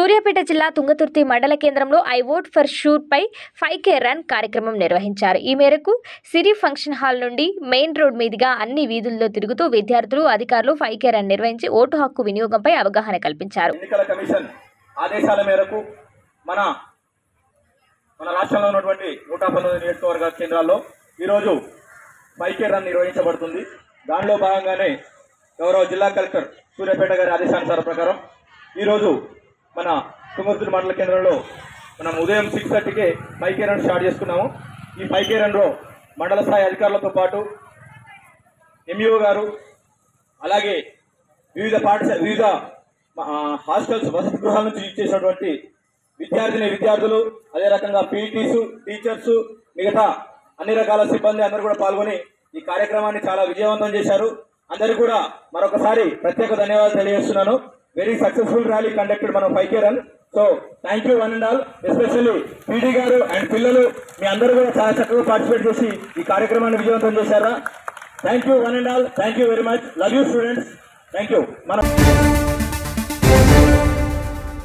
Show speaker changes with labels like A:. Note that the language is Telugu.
A: సూర్యాపేట జిల్లా తుంగతుర్తి మండల కేంద్రంలో ఐ ఓట్ ఫర్ షూర్ పై ఫైవ్ కే రన్ కార్యక్రమం నిర్వహించారు ఈ మేరకు సిరి ఫంక్షన్ హాల్ నుండి మెయిన్ రోడ్ మీదుగా అన్ని వీధుల్లో తిరుగుతూ విద్యార్థులు అధికారులు ఫైవ్ కే రన్ నిర్వహించి ఓటు హక్కు వినియోగంపై అవగాహన కల్పించారు
B: ఎన్నికల కమిషన్ ఆదేశాల మేరకు మన మన రాష్ట్రంలో ఉన్నటువంటి నూట పంతొమ్మిది నియోజకవర్గ కేంద్రాల్లో ఈరోజు పైకే రన్ నిర్వహించబడుతుంది దానిలో భాగంగానే గౌరవ జిల్లా కలెక్టర్ సూర్యాపేట గారి ఆదేశానుసార ప్రకారం ఈరోజు మన తుంగతుర్తి మండల కేంద్రంలో మనం ఉదయం సిక్స్ థర్టీకే పైకే రన్ స్టార్ట్ చేసుకున్నాము ఈ పైకే రన్లో మండల స్థాయి అధికారులతో పాటు ఎంఈఓ గారు అలాగే వివిధ పాఠశాల వివిధ ఆ, హాస్టల్స్ వసతి గృహాల నుంచి ఇచ్చేసినటువంటి విద్యార్థిని విద్యార్థులు అదే రకంగా పీటీస్ టీచర్స్ మిగతా అన్ని రకాల సిబ్బంది అందరూ కూడా పాల్గొని ఈ కార్యక్రమాన్ని చాలా విజయవంతం చేశారు అందరికీ కూడా మరొకసారి ప్రత్యేక ధన్యవాదాలు తెలియజేస్తున్నాను వెరీ సక్సెస్ఫుల్ ర్యాలీ కండక్టెడ్ మనం five run so thank you one and all especially PD garu and పిల్లలు మీ అందరూ కూడా చాలా చక్కగా పార్టిసిపేట్ చేసి ఈ కార్యక్రమాన్ని విజయవంతం చేశారా thank you one and all thank you very much love you students thank you మనం